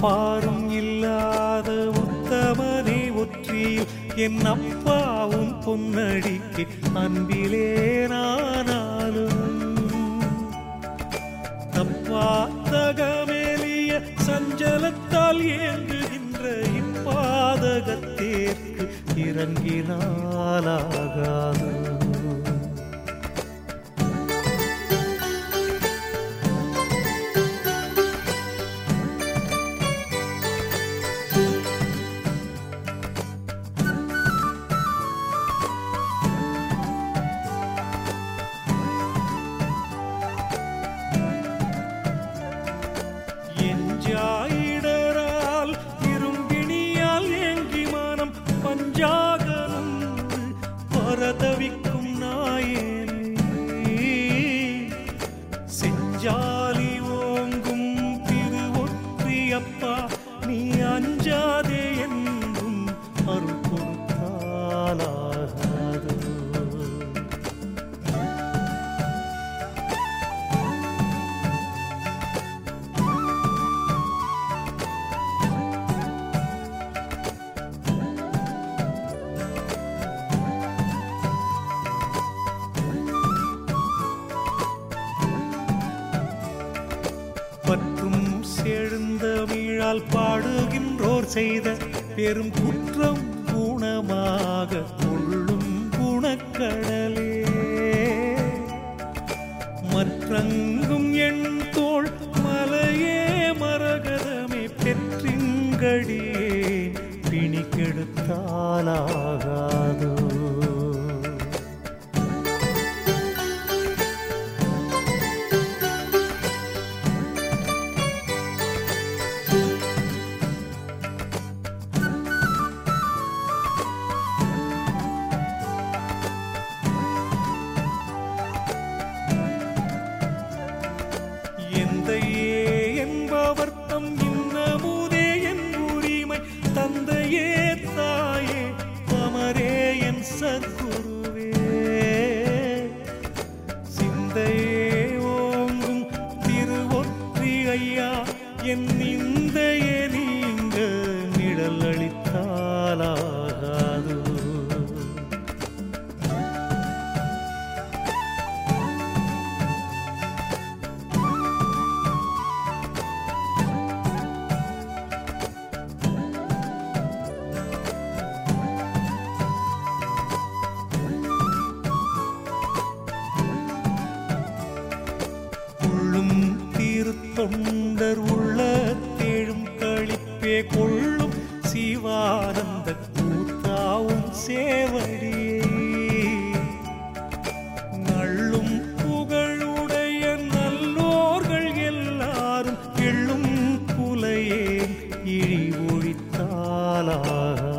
ஒப்பாரும் இல்லாத உத்தமனே ஒற்றியில் என் அப்பாவும் பொன்னடிக்கு அன்பிலே நானாலும் தப்பாத்தகமேலிய சஞ்சலத்தால் ஏங்குகின்ற இப்பாதகத்தேற்கு இறங்கினாலாகாது எஞ்சாயிடரால் இரும்பிணியால் ஏங்கி மனம் பஞ்சாகரம் பரதவிக்கும் நாயேனே செஞ்சாலி ஓங்கும் திருவொற்றியப்பா நீ அஞ்சாதே என்றும் அருள் கொடுத்தாலாகாது பற்றும் செழுந்தமிழால் பாடுகின்றோர் செய்த பெரும் குற்றம் குணமாக கொள்ளும் குணக்கடலே மற்றங்கும் எண் தோள் மலையே மரகதமே பெற்றிங்கடியே பிணி கெடுத்தாலாகாதோ எந்தையே என்பவர் தம் இன்னமுதே என் உரிமை தந்தையே தாயே அமரே என் சத்குருவே சிந்தையே ஓங்கும் திருவொற்றி ஐயா என் நிந்தையே நீங்க நிழல் அளித்தாலாகாது உள்ளும் திருத்தொண்டர் உள்ள தேழும் கழிப்பே கொள்ளும் சிவானந்த கூத்தாவும் சேவடியே நள்ளும் புகழுடைய நல்லோர்கள் எல்லாரும் எள்ளும் புலையே இழி ஒழித்தாலாகாது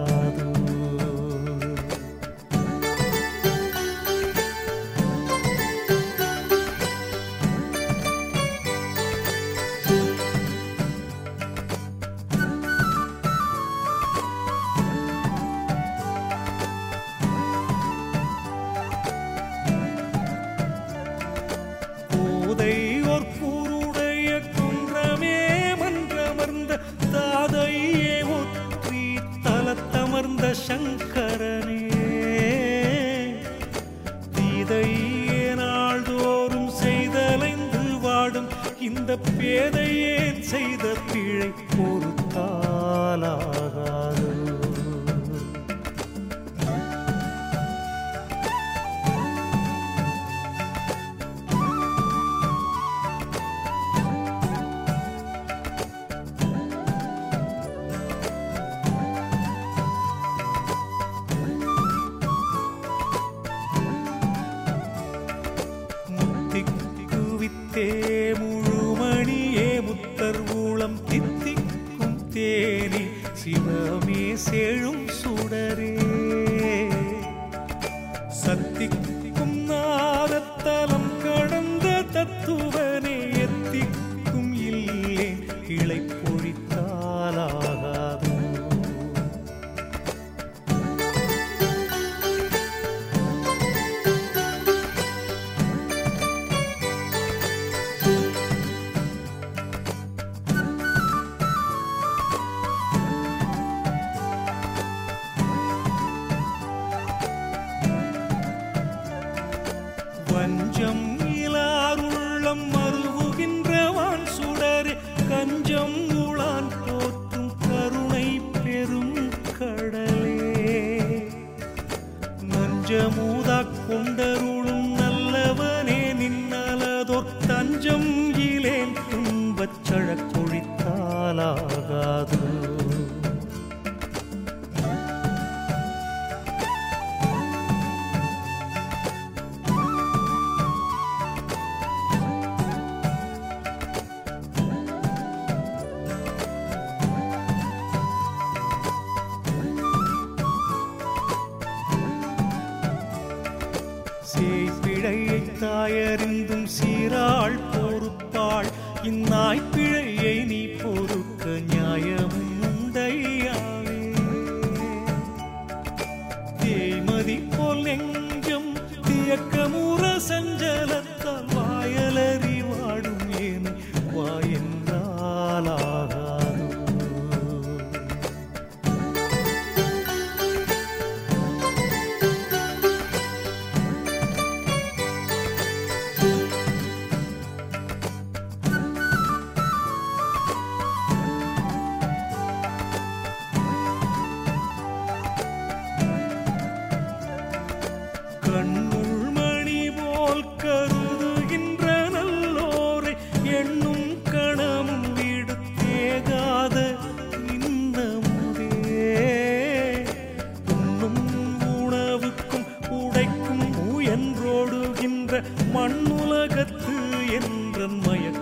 போதை ஓர் கூருடைய குன்றமே மன்றமர்ந்த தாதையே ஒற்றி தலத்தமர்ந்த சங்கரனே தீதையே நாள்தோறும் செய்தலைந்து வாடும் இந்த பேதையேன் செய்த பிழை பொறுத்தாலாகாது முத்திக்கு வித்தே முழுமணியே முத்தர் ஊளம் தித்திக்கும் தேனி சிவமே செழும் சுடரே சத்திக்கும் நாதத்தலம் கடந்த தத்துவனே எத்திக்கும் இல்லே கிளை பொழித்தாலாகாது சேய்பிழையை தாயறிந்தும் சீராள் பொறுப்பாள் இந்நாய் பிழையை நீ பொறுக்க நியாயமும் உண்டையாவே தேய்மதி போல் நெஞ்சம் தியக்கமுற சஞ்சலத்தால் வாயலறி வாடும் ஏன் வாயென்றாலாகாதோ கண்ணுள் மணி போல் கருதுகின்ற நல்லோரை எண்ணும் கணமும் விடுத்தேகாத இன்னமுதே உண்ணும் உணவுக்கும் உடைக்கும் முயன்றோடுகின்ற மண்ணுலகத்து என்ற மயக்க